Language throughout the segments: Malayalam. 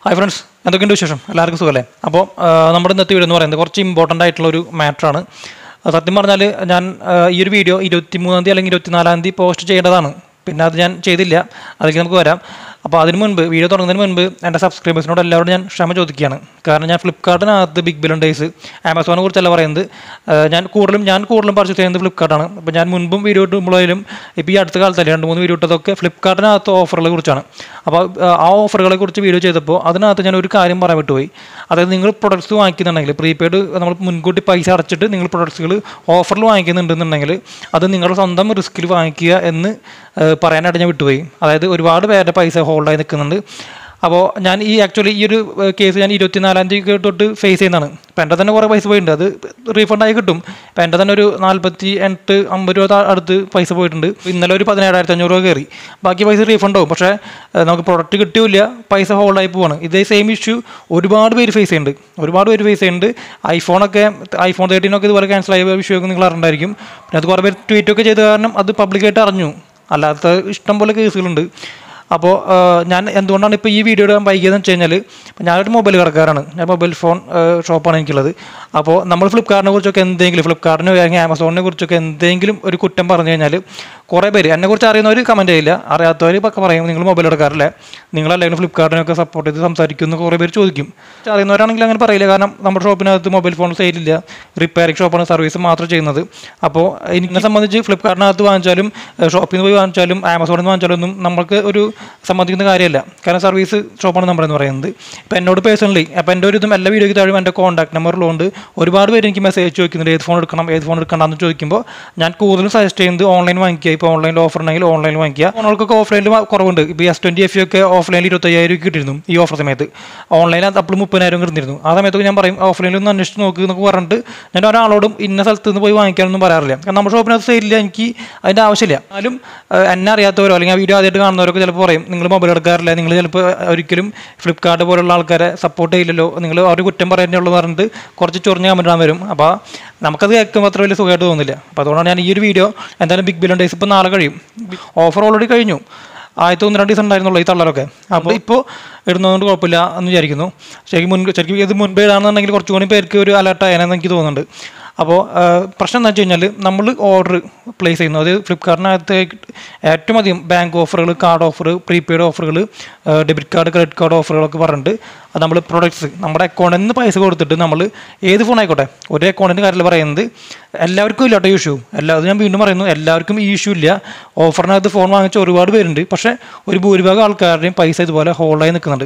ഹായ് ഫ്രണ്ട്സ് എന്തൊക്കെയുണ്ട് വിശേഷം എല്ലാവർക്കും സുഖമല്ലേ അപ്പോൾ നമ്മുടെ ഇന്നത്തെ വീഡിയോ എന്ന് പറയുന്നത് കുറച്ച് ഇമ്പോർട്ടൻ്റ് ആയിട്ടുള്ള ഒരു മാറ്ററാണ് സത്യം പറഞ്ഞാൽ ഞാൻ ആ, ഈ ഒരു വീഡിയോ ഇരുപത്തി മൂന്നാം തീയതി അല്ലെങ്കിൽ ഇരുപത്തിനാലാം തീയതി പോസ്റ്റ് ചെയ്യേണ്ടതാണ് പിന്നെ അത് ഞാൻ ചെയ്തില്ല അതിലേക്ക് നമുക്ക് വരാം അപ്പോൾ അതിന് മുൻപ് വീഡിയോ തുടങ്ങുന്നതിന് മുൻപ് എൻ്റെ സബ്സ്ക്രൈബേഴ്സിനോട് എല്ലാവരോടും ഞാൻ ക്ഷമ ചോദിക്കുകയാണ് കാരണം ഞാൻ ഫ്ലിപ്കാർട്ടിനകത്ത് ബിഗ് ബില്യൺ ഡേയ്സ് ആമസോനെ കുറിച്ചല്ല പറയുന്നത് ആ, ഞാൻ കൂടുതലും ഞാൻ കൂടുതലും പർച്ചേസ് ചെയ്യുന്നത് ഫ്ലിപ്കാർട്ടാണ് അപ്പോൾ ഞാൻ മുൻപും വീഡിയോ ഇടുമ്പോഴും ഇപ്പോൾ ഈ അടുത്ത കാലത്തല്ലേ രണ്ട് മൂന്ന് വീഡിയോ ഇട്ടതൊക്കെ ഫ്ലിപ്കാർട്ടിനകത്ത് ഓഫറുകളെ കുറിച്ചാണ് അപ്പോൾ ആ, ആ ഓഫറുകളെ കുറിച്ച് വീഡിയോ ചെയ്തപ്പോൾ അതിനകത്ത് ഞാൻ ഒരു കാര്യം പറയാൻ വിട്ടുപോയി അതായത് നിങ്ങൾ പ്രൊഡക്ട്സ് വാങ്ങിക്കുന്നുണ്ടെങ്കിൽ പ്രീപെയ്ഡ് നമ്മൾ മുൻകൂട്ടി പൈസ അടച്ചിട്ട് നിങ്ങൾ പ്രൊഡക്ട്സുകൾ ഓഫറിൽ വാങ്ങിക്കുന്നുണ്ടെന്നുണ്ടെങ്കിൽ അത് നിങ്ങളുടെ സ്വന്തം റിസ്കിൽ വാങ്ങിക്കുക എന്ന് ആ, പറയാനായിട്ട് ഞാൻ വിട്ടുപോയി അതായത് ഒരുപാട് പേരുടെ പൈസ ഹോൾഡായി നിൽക്കുന്നുണ്ട് അപ്പോൾ ഞാൻ ഈ ആക്ച്വലി ഈ ഒരു കേസ് ഞാൻ ഇരുപത്തിനാലാം തീയതി തൊട്ട് ഫേസ് ചെയ്യുന്നതാണ് ഇപ്പം എൻ്റെ തന്നെ കുറേ പൈസ പോയിട്ടുണ്ട് അത് റീഫണ്ടായി കിട്ടും ഇപ്പം എൻ്റെ തന്നെ ഒരു നാൽപ്പത്തി എട്ട് അമ്പത് രൂപ താ- അടുത്ത് പൈസ പോയിട്ടുണ്ട് ഇന്നലെ ഒരു പതിനേഴായിരത്തി അഞ്ഞൂറ് രൂപ കയറി ബാക്കി പൈസ റീഫണ്ട് ആവും പക്ഷേ ഏഹ്, നമുക്ക് പ്രൊഡക്റ്റ് കിട്ടില്ല പൈസ ഹോൾഡായി പോവാണ് ഇതേ സെയിം ഇഷ്യൂ ഒരുപാട് പേര് ഫേസ് ചെയ്യുന്നുണ്ട് ഒരുപാട് പേര് ഫേസ് ചെയ്യുന്നുണ്ട് ഐഫോണൊക്കെ ഐഫോൺ തേർട്ടീനൊക്കെ ഇതുപോലെ ക്യാൻസൽ ആയ വിഷയം ഒക്കെ നിങ്ങൾ അറിഞ്ഞിട്ടുണ്ടായിരിക്കും പിന്നെ അത് കുറേ പേര് ട്വീറ്റൊക്കെ ചെയ്ത കാരണം അത് പബ്ലിക്കായിട്ട് അറിഞ്ഞു അല്ലാത്ത ഇഷ്ടം പോലെ കേസുകളുണ്ട് അപ്പോൾ ഞാൻ എന്തുകൊണ്ടാണ് ഇപ്പോൾ ഈ വീഡിയോ ഇടാൻ വൈകിയതെന്ന് വെച്ച് കഴിഞ്ഞാൽ ഇപ്പം ഞാനൊരു മൊബൈൽ കടക്കാരാണ് ഞാൻ മൊബൈൽ ഫോൺ ഷോപ്പാണ് എനിക്കുള്ളത് അപ്പോൾ നമ്മൾ ഫ്ലിപ്കാർട്ടിനെ കുറിച്ചൊക്കെ എന്തെങ്കിലും ഫ്ലിപ്കാർട്ടിനോ അല്ലെങ്കിൽ ആമസോണിനെ കുറിച്ചൊക്കെ എന്തെങ്കിലും ഒരു കുറ്റം പറഞ്ഞു കഴിഞ്ഞാൽ കുറേ പേര് എന്നെ കുറിച്ച് അറിയുന്നവർ കമൻറ്റ് ചെയ്യില്ല അറിയാത്തവർ ഒക്കെ പറയും നിങ്ങൾ മൊബൈൽ എടുക്കാറില്ല നിങ്ങളല്ലെങ്കിൽ ഫ്ലിപ്കാർട്ടിനൊക്കെ സപ്പോർട്ട് ചെയ്ത് സംസാരിക്കുന്നു കുറേ പേര് ചോദിക്കും പക്ഷെ അറിയുന്നവരാണെങ്കിൽ അങ്ങനെ പറയില്ല കാരണം നമ്മുടെ ഷോപ്പിനകത്ത് മൊബൈൽ ഫോൺ സെയിലില്ല റിപ്പയറിംഗ് ഷോപ്പാണ് സർവീസ് മാത്രം ചെയ്യുന്നത് അപ്പോൾ എന്നെ സംബന്ധിച്ച് ഫ്ലിപ്കാർട്ടിനകത്ത് വാങ്ങിച്ചാലും ഷോപ്പിൽ നിന്ന് പോയി വാങ്ങിച്ചാലും ആമസോണിൽ നിന്ന് വാങ്ങിച്ചാലും ഒന്നും നമുക്ക് ഒരു സംബന്ധിക്കുന്ന കാര്യമല്ല കാരണം സർവീസ് ഷോപ്പാണ് നമ്മളെന്ന് പറയുന്നത് ഇപ്പോൾ എന്നോട് പേഴ്സണലി അപ്പോൾ എൻ്റെ ഒരു ഇതും എല്ലാ വീഡിയോയ്ക്ക് താഴെ എൻ്റെ കോൺടാക്ട് നമ്പറിലുണ്ട് ഒരുപാട് പേര് എനിക്ക് മെസ്സേജ് ചോദിക്കുന്നുണ്ട് ഏത് ഫോൺ എടുക്കണം ഏത് ഫോൺ എടുക്കണമെന്ന് ചോദിക്കുമ്പോൾ ഞാൻ കൂടുതലും സജസ്റ്റ് ചെയ്യുന്നത് ഓൺലൈൻ വാങ്ങിക്കുക ഇപ്പോൾ ഓൺലൈനിൽ ഓഫർ ഉണ്ടെങ്കിൽ ഓൺലൈനിൽ വാങ്ങിക്കുക ഫോണുകൾക്കൊക്കെ ഓഫ്ലൈനിൽ കുറവുണ്ട് ഇപ്പോൾ എസ് ട്വൻറ്റി എഫ് ഒക്കെ ഓഫ്ലൈനിൽ ഇരുപത്തയ്യായിരം രൂപ കിട്ടിയിരുന്നു ഈ ഓഫർ സമയത്ത് ഓൺലൈനിൽ അപ്പോൾ മുപ്പതിനായിരം കിട്ടുന്നിരുന്നു ആ സമയത്തൊക്കെ ഞാൻ പറയും ഓഫ്ലൈനിൽ ഒന്ന് അന്വേഷിച്ച് നോക്കുക എന്നൊക്കെ പറഞ്ഞിട്ട് ഞാൻ ഒരാളോടും ഇന്ന സ്ഥലത്ത് നിന്ന് പോയി വാങ്ങിക്കാനൊന്നും പറയാറില്ല കാരണം നമ്മുടെ ഷോപ്പിനകത്ത് സെയിലില്ല എനിക്ക് അതിൻ്റെ ആവശ്യമില്ല എന്നാലും ഏഹ്, എന്നെ അറിയാത്തവരോ അല്ലെങ്കിൽ ആ വീഡിയോ ആദ്യമായിട്ട് കാണുന്നവരൊക്കെ ചിലപ്പോൾ പറയും നിങ്ങൾ മൊബൈൽ എടുക്കാറില്ല നിങ്ങൾ ചിലപ്പോൾ ഒരിക്കലും ഫ്ലിപ്കാർട്ട് പോലുള്ള ആൾക്കാരെ സപ്പോർട്ട് ചെയ്യില്ലല്ലോ നിങ്ങൾ അവർ കുറ്റം പറയാനുള്ളൂ പറഞ്ഞിട്ട് കുറച്ച് ചൊറിഞ്ഞ് കമൻറ്റ് ഇടാൻ വരും അപ്പോൾ നമുക്കത് കേൾക്കുമ്പോൾ അത്ര വലിയ സുഖമായിട്ട് തോന്നുന്നില്ല അപ്പോൾ അതുകൊണ്ടാണ് ഞാൻ ഈ ഒരു വീഡിയോ എന്തായാലും ബിഗ് ബില്യൺ ഡേയ്സ് ഇപ്പോൾ നാളെ കഴിയും ഓഫർ ഓൾറെഡി കഴിഞ്ഞു ആദ്യത്തെ ഒന്ന് രണ്ട് ദിവസം ഉണ്ടായിരുന്നുള്ളൂ ഈ തള്ളലൊക്കെ അപ്പോൾ ഇപ്പോൾ ഇടുന്നതുകൊണ്ട് കുഴപ്പമില്ല എന്ന് വിചാരിക്കുന്നു ശരിക്കും മുൻ ശരിക്കും ഇത് മുൻപേ ഇടാണെന്നുണ്ടെങ്കിൽ കുറച്ചുകൂടി പേർക്ക് ഒരു അലർട്ട് ആയെന്ന് എനിക്ക് തോന്നുന്നുണ്ട് അപ്പോൾ ആ, പ്രശ്നം എന്താ വെച്ച് കഴിഞ്ഞാൽ നമ്മൾ ഓർഡർ പ്ലേസ് ചെയ്യുന്നു അത് ഫ്ലിപ്കാർട്ടിനകത്ത് ഏറ്റവും അധികം ബാങ്ക് ഓഫറുകൾ കാർഡ് ഓഫർ പ്രീപെയ്ഡ് ഓഫറുകൾ ഡെബിറ്റ് കാർഡ് ക്രെഡിറ്റ് കാർഡ് ഓഫറുകളൊക്കെ പറഞ്ഞിട്ട് അത് നമ്മൾ പ്രൊഡക്ട്സ് നമ്മുടെ അക്കൗണ്ടിൽ നിന്ന് പൈസ കൊടുത്തിട്ട് നമ്മൾ ഏത് ഫോൺ ആയിക്കോട്ടെ ഒരേ അക്കൗണ്ടിൻ്റെ കാര്യത്തിൽ പറയുന്നത് എല്ലാവർക്കും ഇല്ല കേട്ടോ ഈ ഇഷ്യൂ എല്ലാ അത് ഞാൻ വീണ്ടും പറയുന്നു എല്ലാവർക്കും ഈ ഇഷ്യൂ ഇല്ല ഓഫറിനകത്ത് ഫോൺ വാങ്ങിച്ച ഒരുപാട് പേരുണ്ട് പക്ഷേ ഒരു ഭൂരിഭാഗം ആൾക്കാരുടെയും പൈസ ഇതുപോലെ ഹോൾഡായി നിൽക്കുന്നുണ്ട്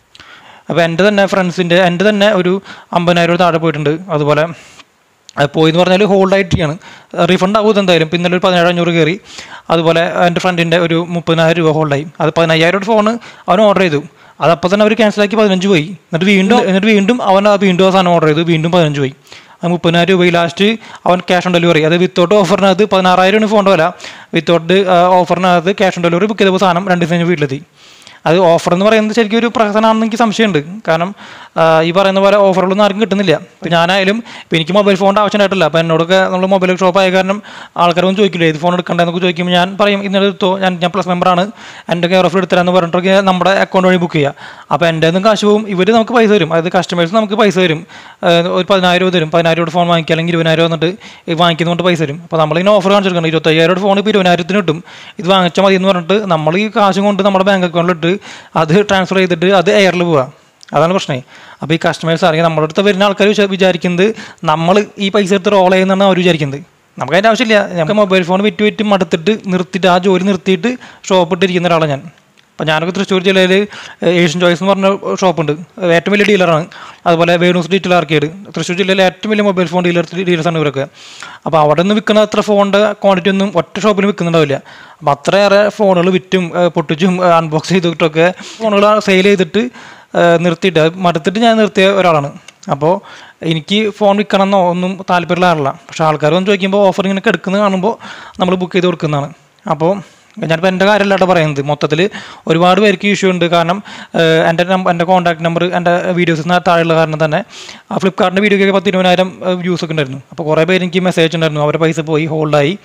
അപ്പോൾ എൻ്റെ തന്നെ ഫ്രണ്ട്സിൻ്റെ എൻ്റെ തന്നെ ഒരു അമ്പതിനായിരം രൂപ താഴെ പോയിട്ടുണ്ട് അതുപോലെ അത് പോയി എന്ന് പറഞ്ഞാൽ ഹോൾഡ് ആയിട്ടാണ് റീഫണ്ട് ആവും എന്തായാലും പിന്നെ ഒരു പതിനേഴ് അഞ്ഞൂറ് കയറി അതുപോലെ എൻ്റെ ഫ്രണ്ടിൻ്റെ ഒരു മുപ്പതിനായിരം രൂപ ഹോൾഡായി അത് പതിനയ്യായിരം ഫോൺ അവൻ ഓർഡർ ചെയ്തു അത് അപ്പോൾ തന്നെ അവർ ക്യാൻസലാക്കി പതിനഞ്ച് പോയി എന്നിട്ട് വീണ്ടും എന്നിട്ട് വീണ്ടും അവൻ ആ വീണ്ടും ആ സാധനം ഓർഡർ ചെയ്തു വീണ്ടും പതിനഞ്ച് പോയി അത് മുപ്പതിനായിരം രൂപ ലാസ്റ്റ് അവൻ ക്യാഷ് ഓൺ ഡെലിവറി അത് വിത്തൗട്ട് ഓഫറിനകത്ത് പതിനാറായിരമാണ് ഫോണിൻ്റെ വില വിത്തൗട്ട് ഓഫറിനകത്ത് ക്യാഷ് ഓൺ ഡെലിവറി ബുക്ക് ചെയ്തപ്പോൾ സാധനം രണ്ട് ദിവസം കഴിഞ്ഞ് വീട്ടിലെത്തി അത് ഓഫർ എന്ന് പറയുന്നത് ശരിക്കും ഒരു പ്രഹസനമാണെന്ന് എനിക്ക് സംശയമുണ്ട് കാരണം ആ, ഈ പറയുന്ന പോലെ ഓഫറുകളൊന്നും ആർക്കും കിട്ടുന്നില്ല ഇപ്പം ഞാനായാലും ഇപ്പം എനിക്ക് മൊബൈൽ ഫോണിൻ്റെ ആവശ്യമായിട്ടില്ല അപ്പം എന്നോടൊക്കെ നമ്മൾ മൊബൈൽ ഷോപ്പ് ആയ കാരണം ആൾക്കാരൊന്നും ചോദിക്കില്ല ഏത് ഫോൺ എടുക്കണ്ടെന്നൊക്കെ ചോദിക്കുമ്പോൾ ഞാൻ പറയും ഇന്നലെ എടുത്തോ ഞാൻ ഞാൻ പ്ലസ് മെമ്പറാണ് എൻ്റെ കെയർ ഓഫർ എടുത്തരാന്ന് പറഞ്ഞിട്ടൊക്കെ നമ്മുടെ അക്കൗണ്ട് വഴി ബുക്ക് ചെയ്യുക അപ്പോൾ എൻ്റെ നിന്നും കാശ് പോകും ഇവർ നമുക്ക് പൈസ തരും അതായത് കസ്റ്റമേഴ്സ് നമുക്ക് പൈസ തരും ആ, ഒരു പതിനായിരം രൂപ തരും പതിനായിരം രൂപ ഫോൺ വാങ്ങിക്കുക അല്ലെങ്കിൽ ഇരുപതിനായിരം വന്നിട്ട് ഈ വാങ്ങിക്കുന്നതുകൊണ്ട് പൈസ തരും അപ്പോൾ നമ്മളിങ്ങനെ ഓഫർ കാണിച്ചെടുക്കണം ഇരുപത്തയ്യായിരം രൂപ ഫോൺ ഇപ്പോൾ ഇരുപതിനായിരത്തിന് കിട്ടും ഇത് വാങ്ങിച്ചാൽ മതി എന്ന് പറഞ്ഞിട്ട് നമ്മൾ ഈ കാശും കൊണ്ട് നമ്മുടെ ബാങ്ക് അക്കൗണ്ടിലിട്ട് അത് ട്രാൻസ്ഫർ ചെയ്തിട്ട് അത് എയറിൽ പോവുക അതാണ് പ്രശ്നമേ അപ്പോൾ ഈ കസ്റ്റമേഴ്സ് അറിയാം നമ്മുടെ അടുത്ത് വരുന്ന ആൾക്കാർ വിചാ- വിചാരിക്കുന്നത് നമ്മൾ ഈ പൈസ എടുത്ത് റോൾ ചെയ്യുന്നതാണ് അവർ വിചാരിക്കുന്നത് നമുക്ക് അതിൻ്റെ ആവശ്യമില്ല നമുക്ക് മൊബൈൽ ഫോൺ വിറ്റ് വിറ്റ് മടുത്തിട്ട് നിർത്തിയിട്ട് ആ ജോലി നിർത്തിയിട്ട് ഷോപ്പ് ഇട്ടിരിക്കുന്ന ഒരാളാണ് ഞാൻ അപ്പോൾ ഞാനൊക്കെ തൃശ്ശൂർ ജില്ലയിൽ ഏഷ്യൻ ചോയ്സ് എന്ന് പറഞ്ഞ ഷോപ്പുണ്ട് ഏറ്റവും വലിയ ഡീലറാണ് അതുപോലെ വേണൂസ് ഡീറ്റെയിൽ ആർക്കേഡ് തൃശ്ശൂർ ജില്ലയിലെ ഏറ്റവും വലിയ മൊബൈൽ ഫോൺ ഡീലർ ഡീലേഴ്സാണ് ഇവരൊക്കെ അപ്പോൾ അവിടെ നിന്ന് വിൽക്കുന്ന അത്ര ഫോണിൻ്റെ ക്വാണ്ടിറ്റി ഒന്നും ഒറ്റ ഷോപ്പിൽ വിൽക്കുന്നുണ്ടാവില്ല അപ്പോൾ അത്രയേറെ ഫോണുകൾ വിറ്റും ഏഹ് പൊട്ടിച്ചും അൺബോക്സ് ചെയ്തിട്ടൊക്കെ ഫോണുകൾ സെയിൽ ചെയ്തിട്ട് ഏഹ് നിർത്തിയിട്ട് അത് മടുത്തിട്ട് ഞാൻ നിർത്തിയ ഒരാളാണ് അപ്പോൾ എനിക്ക് ഫോൺ വിൽക്കണമെന്നോ ഒന്നും താല്പര്യമുള്ള ആളല്ല പക്ഷേ ആൾക്കാർ വന്ന് ചോദിക്കുമ്പോൾ ഓഫർ ഇങ്ങനെ എടുക്കുന്നത് കാണുമ്പോൾ നമ്മൾ ബുക്ക് ചെയ്ത് കൊടുക്കുന്നതാണ് അപ്പോൾ ഞാനിപ്പോൾ എൻ്റെ കാര്യമല്ല കേട്ടോ പറയുന്നത് മൊത്തത്തിൽ ഒരുപാട് പേർക്ക് ഇഷ്യൂ ഉണ്ട് കാരണം ഏഹ്, എൻ്റെ നമ്പർ എൻ്റെ കോൺടാക്ട് നമ്പർ എൻ്റെ വീഡിയോസിന് താഴെയുള്ള കാരണം തന്നെ ആ ഫ്ലിപ്കാർട്ടിൻ്റെ വീഡിയോയ്ക്ക് പത്ത് ഇരുപതിനായിരം വ്യൂസ് ഒക്കെ ഉണ്ടായിരുന്നു അപ്പോൾ കുറേ പേര് എനിക്ക് മെസ്സേജ് ഉണ്ടായിരുന്നു അവരുടെ പൈസ പോയി ഹോൾഡായി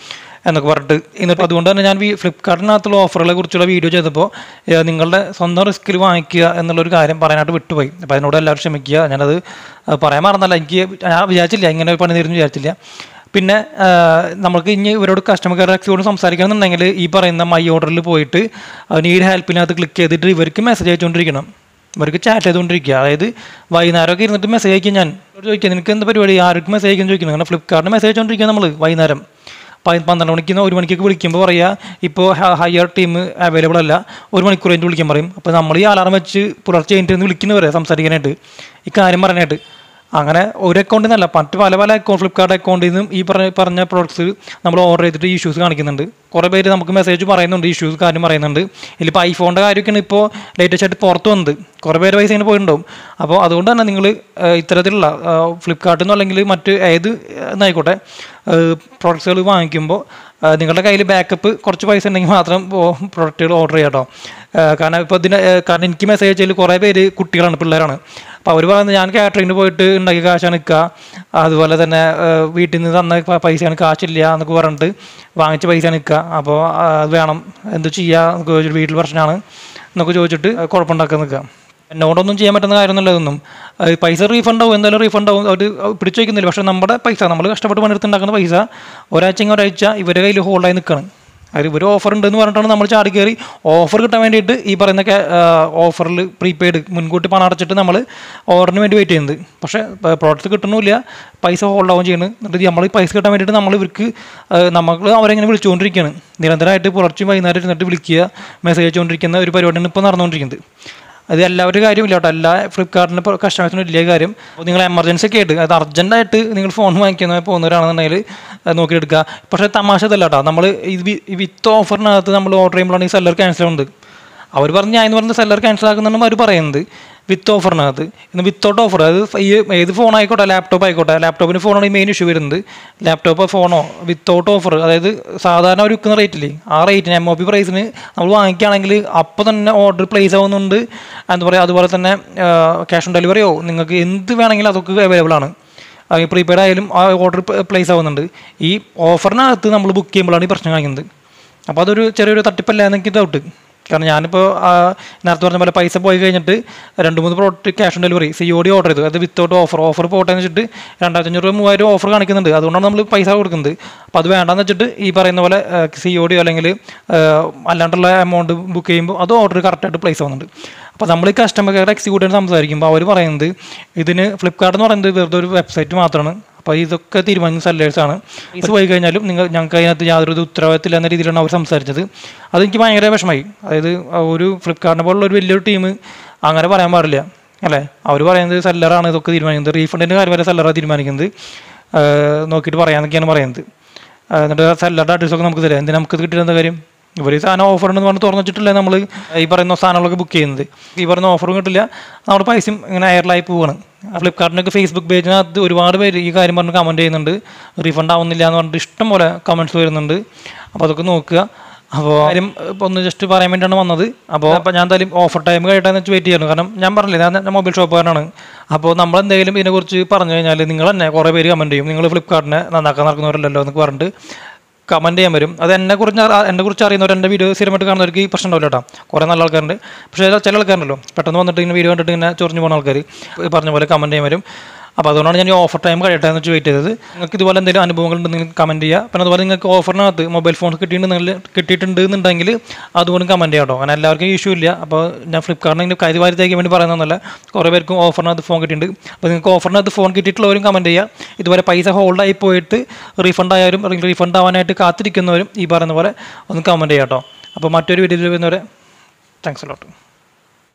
എന്നൊക്കെ പറഞ്ഞിട്ട് എന്നിട്ട് അതുകൊണ്ട് തന്നെ ഞാൻ ഫ്ലിപ്കാർട്ടിനകത്തുള്ള ഓഫറുകളെ കുറിച്ചുള്ള വീഡിയോ ചെയ്തപ്പോൾ ഏഹ്, നിങ്ങളുടെ സ്വന്തം റിസ്കിൽ വാങ്ങിക്കുക എന്നുള്ളൊരു കാര്യം പറയാനായിട്ട് വിട്ടുപോയി അപ്പോൾ അതിനോട് എല്ലാവരും ക്ഷമിക്കുക ഞാനത് ഏഹ്, പറയാൻ മറന്നല്ല എനിക്ക് ഞാൻ വിചാരിച്ചില്ല ഇങ്ങനെ ഒരു പണി തീരുന്നു വിചാരിച്ചില്ല പിന്നെ ആ, നമുക്ക് ഇനി ഇവരോട് കസ്റ്റമർ കെയർ എക്സിയോട് സംസാരിക്കണമെന്നുണ്ടെങ്കിൽ ഈ പറയുന്ന മൈ ഓർഡറിൽ പോയിട്ട് നീഡ് ഹെൽപ്പിനകത്ത് ക്ലിക്ക് ചെയ്തിട്ട് ഇവർക്ക് മെസ്സേജ് അയച്ചുകൊണ്ടിരിക്കണം ഇവർക്ക് ചാറ്റ് ചെയ്തുകൊണ്ടിരിക്കുക അതായത് വൈകുന്നേരമൊക്കെ ഇരുന്നിട്ട് മെസ്സേജ് അയക്കും ഞാൻ ഇവരോട് ചോദിക്കുക നിനക്ക് എന്ത് പരിപാടി ആർക്കും മെസ്സേജ് അയക്കാൻ ചോദിക്കുന്നു കാരണം ഫ്ലിപ്കാർട്ടിന് മെസ്സേജ് അയച്ചുകൊണ്ടിരിക്കുക നമ്മൾ വൈകുന്നേരം പ- പന്ത്രണ്ട് മണിക്ക് ഒരു മണിക്കൊക്കെ വിളിക്കുമ്പോൾ പറയുക ഇപ്പോൾ ഹയർ ടീം അവൈലബിൾ അല്ല ഒരു മണിക്കൂർ കഴിഞ്ഞിട്ട് വിളിക്കാൻ പറയും അപ്പോൾ നമ്മൾ ഈ അലാറം വെച്ച് പുലർച്ചെ കഴിഞ്ഞിട്ട് വിളിക്കുന്നവരെ സംസാരിക്കാനായിട്ട് ഈ കാര്യം പറയാനായിട്ട് അങ്ങനെ ഒരു അക്കൗണ്ടിൽ നിന്നല്ല മറ്റ് പല പല അക്കൗണ്ട് ഫ്ലിപ്കാർട്ട് അക്കൗണ്ടിൽ നിന്നും ഈ പറഞ്ഞ പറഞ്ഞ പ്രോഡക്ട്സ് നമ്മൾ ഓർഡർ ചെയ്തിട്ട് ഇഷ്യൂസ് കാണിക്കുന്നുണ്ട് കുറേ പേര് നമുക്ക് മെസ്സേജ് പറയുന്നുണ്ട് ഇഷ്യൂസ് കാര്യം പറയുന്നുണ്ട് ഇതിലിപ്പോൾ ഐഫോണിൻ്റെ കാര്യമൊക്കെയാണ് ഇപ്പോൾ ലേറ്റസ്റ്റ് ആയിട്ട് പുറത്ത് വന്നത് കുറേ പേര് പൈസ ഇങ്ങനെ പോയിട്ടുണ്ടാവും അപ്പോൾ അതുകൊണ്ട് തന്നെ നിങ്ങൾ ഇത്തരത്തിലുള്ള ഫ്ലിപ്കാർട്ടിൽ നിന്നോ അല്ലെങ്കിൽ മറ്റ് ഏത് എന്നായിക്കോട്ടെ പ്രോഡക്ട്സുകൾ വാങ്ങിക്കുമ്പോൾ ആ, നിങ്ങളുടെ കയ്യിൽ ബാക്കപ്പ് കുറച്ച് പൈസ ഉണ്ടെങ്കിൽ മാത്രം പ്രൊഡക്റ്റുകൾ ഓർഡർ ചെയ്യാം കേട്ടോ ആ, കാരണം ഇപ്പോൾ ഇതിന് ആ, കാരണം എനിക്ക് മെസ്സേജ് അയച്ചതിൽ കുറേ പേര് കുട്ടികളാണ് പിള്ളേരാണ് അപ്പോൾ അവർ പറയുന്നത് ഞാൻ കാറ്ററിങ്ങിന് പോയിട്ട് ഉണ്ടാക്കിയ കാശാണ് നിൽക്കുക അതുപോലെ തന്നെ ആ, വീട്ടിൽ നിന്ന് തന്ന പ- പൈസയാണ് കാശില്ല എന്നൊക്കെ പറഞ്ഞിട്ട് വാങ്ങിച്ച പൈസ നിൽക്കുക അപ്പോൾ ആ, അത് വേണം എന്ത് ചെയ്യുക എന്നൊക്കെ ചോദിച്ചിട്ട് വീട്ടിൽ പ്രശ്നമാണ് എന്നൊക്കെ ചോദിച്ചിട്ട് കുഴപ്പമുണ്ടാക്കാൻ നിൽക്കുക എന്നോടൊന്നും ചെയ്യാൻ പറ്റുന്ന കാര്യമൊന്നുമില്ല ഇതൊന്നും അത് പൈസ റീഫണ്ട് ആവും എന്തായാലും റീഫണ്ട് ആവും അവർ പിടിച്ചു വയ്ക്കുന്നില്ല പക്ഷേ നമ്മുടെ പൈസ നമ്മൾ കഷ്ടപ്പെട്ട് പണിയെടുത്തുണ്ടാക്കുന്ന പൈസ ഒരാഴ്ച ഒരാഴ്ച ഇവരെ കയ്യിൽ ഹോൾഡായി നിൽക്കണം അത് ഇവർ ഓഫർ ഉണ്ടെന്ന് പറഞ്ഞിട്ടാണ് നമ്മൾ ചാടി കയറി ഓഫർ കിട്ടാൻ വേണ്ടിയിട്ട് ഈ പറയുന്ന ഓഫറിൽ പ്രീപെയ്ഡ് മുൻകൂട്ടി പണം അടച്ചിട്ട് നമ്മൾ ഓർഡറിന് വേണ്ടി വെയിറ്റ് ചെയ്യുന്നത് പക്ഷേ പ്രോഡക്റ്റ് കിട്ടണമില്ല പൈസ ഹോൾഡ് ആവുകയും ചെയ്യുന്നു എന്നിട്ട് നമ്മൾ ഈ പൈസ കിട്ടാൻ വേണ്ടിയിട്ട് നമ്മൾ ഇവർക്ക് നമ്മൾ അവരെങ്ങനെ വിളിച്ചുകൊണ്ടിരിക്കുകയാണ് നിരന്തരമായിട്ട് പുലർച്ചെ വൈകുന്നേരം ഇരുന്നിട്ട് വിളിക്കുക മെസ്സേജ് അയച്ചുകൊണ്ടിരിക്കുന്ന ഒരു പരിപാടിയാണ് ഇപ്പോൾ നടന്നുകൊണ്ടിരിക്കുന്നത് അത് എല്ലാവരുടെ കാര്യമില്ല കേട്ടോ എല്ലാ ഫ്ലിപ്കാർട്ടിൻ്റെ കസ്റ്റമേഴ്സിനും വലിയ കാര്യം അപ്പോൾ നിങ്ങൾ എമർജൻസി ഒക്കെ ആയിട്ട് അത് അർജൻറ്റായിട്ട് നിങ്ങൾ ഫോൺ വാങ്ങിക്കുന്ന പോകുന്നവരാണെന്നുണ്ടെങ്കിൽ അത് നോക്കിയെടുക്കുക പക്ഷേ തമാശ ഇതല്ല കേട്ടോ നമ്മൾ ഇത് വിത്ത് ഓഫറിനകത്ത് നമ്മൾ ഓർഡർ ചെയ്യുമ്പോഴാണ് ഈ സെല്ലർ ക്യാൻസൽ ആവുന്നത് അവർ പറഞ്ഞ് ഞാൻ എന്ന് പറഞ്ഞ സെല്ലർ ക്യാൻസൽ ആക്കുന്നുണ്ടെന്ന് അവർ പറയുന്നത് വിത്ത് ഓഫറിനകത്ത് ഇന്ന് വിത്തൗട്ട് ഓഫർ അത് ഈ ഏത് ഫോൺ ആയിക്കോട്ടെ ലാപ്ടോപ്പ് ആയിക്കോട്ടെ ലാപ്ടോപ്പിന് ഫോണാണ് ഈ മെയിൻ ഇഷ്യൂ വരുന്നത് ലാപ്ടോപ്പ് ഫോണോ വിത്തൗട്ട് ഓഫർ അതായത് സാധാരണ അവർ വിൽക്കുന്ന റേറ്റില്ലേ ആ റേറ്റിന് എം ഒ പി പ്രൈസിന് നമ്മൾ വാങ്ങിക്കുകയാണെങ്കിൽ അപ്പോൾ തന്നെ ഓർഡർ പ്ലേസ് ആവുന്നുണ്ട് എന്താ പറയുക അതുപോലെ തന്നെ ക്യാഷ് ഓൺ ഡെലിവറിയോ നിങ്ങൾക്ക് എന്ത് വേണമെങ്കിലും അതൊക്കെ അവൈലബിൾ ആണ് പ്രീപെയ്ഡ് ആയാലും ആ ഓർഡർ പ്ലേസ് ആവുന്നുണ്ട് ഈ ഓഫറിനകത്ത് നമ്മൾ ബുക്ക് ചെയ്യുമ്പോഴാണ് ഈ പ്രശ്നം കാണിക്കുന്നത് അപ്പോൾ അതൊരു ചെറിയൊരു തട്ടിപ്പല്ല എന്ന് എനിക്ക് ഡൗട്ട് കാരണം ഞാനിപ്പോൾ ആ, നേരത്തെ പറഞ്ഞ പോലെ പൈസ പോയി കഴിഞ്ഞിട്ട് രണ്ട് മൂന്ന് product cash on delivery C O D order ചെയ്തു അത് വിത്തൗട്ട് ഓഫർ ഓഫർ പോട്ടെ എന്ന് വെച്ചിട്ട് രണ്ടായിരത്തി അഞ്ഞൂറ് രൂപ മൂവായിരം ഓഫർ കാണിക്കുന്നുണ്ട് അതുകൊണ്ടാണ് നമ്മൾ പൈസ കൊടുക്കുന്നത് അപ്പോൾ അത് വേണ്ടാന്ന് വെച്ചിട്ട് ഈ പറയുന്ന പോലെ സി ഒ ഡി അല്ലെങ്കിൽ ആ, അല്ലാണ്ടുള്ള എമൗണ്ട് ബുക്ക് ചെയ്യുമ്പോൾ അത് ഓർഡർ കറക്റ്റായിട്ട് പ്ലേസ് ആവുന്നുണ്ട് അപ്പോൾ നമ്മൾ ഈ കസ്റ്റമർ കെയർ എക്സിക്യൂട്ടീവ് സംസാരിക്കുമ്പോൾ അവർ പറയുന്നത് ഇതിന് ഫ്ലിപ്കാർട്ട് എന്ന് പറയുന്നത് വെറുതെ ഒരു വെബ്സൈറ്റ് മാത്രമാണ് അപ്പോൾ ഇതൊക്കെ തീരുമാനിക്കുന്ന സെല്ലേഴ്സാണ് പൈസ പോയി കഴിഞ്ഞാലും നിങ്ങൾ ഞങ്ങൾക്ക് അതിനകത്ത് യാതൊരു ഇത് ഉത്തരവാദിത്തമില്ല എന്ന രീതിയിലാണ് അവർ സംസാരിച്ചത് അതെനിക്ക് ഭയങ്കര വിഷമമായി അതായത് ആ ഒരു ഫ്ലിപ്കാർട്ടിനെ പോലുള്ള ഒരു വലിയൊരു ടീം അങ്ങനെ പറയാൻ പാടില്ല അല്ലേ അവർ പറയുന്നത് സെല്ലറാണ് ഇതൊക്കെ തീരുമാനിക്കുന്നത് റീഫണ്ടിൻ്റെ കാര്യം വരെ സെല്ലറാണ് തീരുമാനിക്കുന്നത് ആ, നോക്കിയിട്ട് പറയാമെന്നൊക്കെയാണ് പറയുന്നത് ആ, എന്നിട്ട് സെല്ലറുടെ അഡ്രസ്സൊക്കെ നമുക്ക് തരാം എന്തിനാ നമുക്ക് കിട്ടിയിരുന്ന കാര്യം ഇവർ ഈ സാധനം ഓഫർ ഉണ്ടെന്ന് പറഞ്ഞ് തുറന്നു വെച്ചിട്ടില്ല നമ്മൾ ഈ പറയുന്ന സാധനങ്ങളൊക്കെ ബുക്ക് ചെയ്യുന്നത് ഈ പറയുന്ന ഓഫറും കിട്ടില്ല നമ്മുടെ പൈസയും ഇങ്ങനെ എയർലായി പോവാണ് ഫ്ലിപ്കാർട്ടിനൊക്കെ ഫേസ്ബുക്ക് പേജിനകത്ത് ഒരുപാട് പേര് ഈ കാര്യം പറഞ്ഞ് കമൻറ്റ് ചെയ്യുന്നുണ്ട് റീഫണ്ട് ആവുന്നില്ല എന്ന് പറഞ്ഞിട്ട് ഇഷ്ടം പോലെ കമൻറ്റ്സ് വരുന്നുണ്ട് അപ്പോൾ അതൊക്കെ നോക്കുക അപ്പോൾ കാര്യം ഇപ്പോൾ ഒന്ന് ജസ്റ്റ് പറയാൻ വേണ്ടിയാണ് വന്നത് അപ്പോൾ അപ്പോൾ ഞാൻ എന്തായാലും ഓഫർ ടൈം കഴിയട്ടെന്ന് വെച്ച് വെയിറ്റ് ചെയ്യണം കാരണം ഞാൻ പറഞ്ഞില്ലേ ഞാൻ ഞാൻ മൊബൈൽ ഷോപ്പുകാരനാണ് അപ്പോൾ നമ്മൾ എന്തെങ്കിലും ഇതിനെക്കുറിച്ച് പറഞ്ഞു കഴിഞ്ഞാൽ നിങ്ങൾ തന്നെ കുറേ പേര് കമൻറ്റ് ചെയ്യും നിങ്ങൾ ഫ്ലിപ്കാർട്ടിനെ നന്നാക്കാൻ നടക്കുന്നവരല്ലല്ലോ എന്നൊക്കെ പറഞ്ഞിട്ട് കമൻറ്റ് ചെയ്യാൻ വരും അത് എന്നെ കുറിച്ച് എന്നെ കുറിച്ച് അറിയുന്നവർ എൻ്റെ വീഡിയോ സ്ഥിരമായിട്ട് കാണുന്നവർക്ക് ഈ പ്രശ്നം ഉണ്ടാവില്ല കേട്ടോ കുറേ നല്ല ആൾക്കാരുണ്ട് പക്ഷേ ചില ആൾക്കാരുണ്ടല്ലോ പെട്ടെന്ന് വന്നിട്ട് ഇങ്ങനെ വീഡിയോ കണ്ടിട്ട് ഇങ്ങനെ ചൊറിഞ്ഞു പോകുന്ന ആൾക്കാർ ഈ പറഞ്ഞ പോലെ കമൻറ്റ് ചെയ്യാൻ വരും അപ്പോൾ അതുകൊണ്ടാണ് ഞാൻ ഈ ഓഫർ ടൈം കഴിയട്ടെ എന്ന് വെച്ച് വെയിറ്റ് ചെയ്തത് നിങ്ങൾക്ക് ഇതുപോലെ എന്തെങ്കിലും അനുഭവങ്ങൾ ഉണ്ടെങ്കിൽ കമൻറ്റ് ചെയ്യുക പിന്നെ അതുപോലെ നിങ്ങൾക്ക് ഓഫറിനകത്ത് മൊബൈൽ ഫോൺ കിട്ടിയിട്ടുണ്ടെങ്കിൽ കിട്ടിയിട്ടുണ്ട് എന്നുണ്ടെങ്കിൽ അതുകൊണ്ട് കമൻറ്റ് ചെയ്യാം കേട്ടോ അങ്ങനെ എല്ലാവർക്കും ഇഷ്യൂ ഇല്ല അപ്പോൾ ഞാൻ ഫ്ലിപ്കാർട്ടിന് കാര്യവാരിത്തേക്ക് വേണ്ടി പറയുന്നതല്ല കുറേ പേർക്കും ഓഫറിനകത്ത് ഫോൺ കിട്ടിയിട്ടുണ്ട് അപ്പോൾ നിങ്ങൾക്ക് ഓഫറിനകത്ത് ഫോൺ കിട്ടിയിട്ടുള്ളവരും കമൻറ്റ് ചെയ്യുക ഇതുപോലെ പൈസ ഹോൾഡായി പോയിട്ട് റീഫണ്ട് ആയാലും അല്ലെങ്കിൽ റീഫണ്ട് ആവാനായിട്ട് കാത്തിരിക്കുന്നവരും ഈ പറയുന്ന പോലെ ഒന്ന് കമൻറ്റ് ചെയ്യാം കേട്ടോ അപ്പോൾ മറ്റൊരു വീഡിയോയിൽ വരുന്നവരെ താങ്ക്സ് ലോട്ട്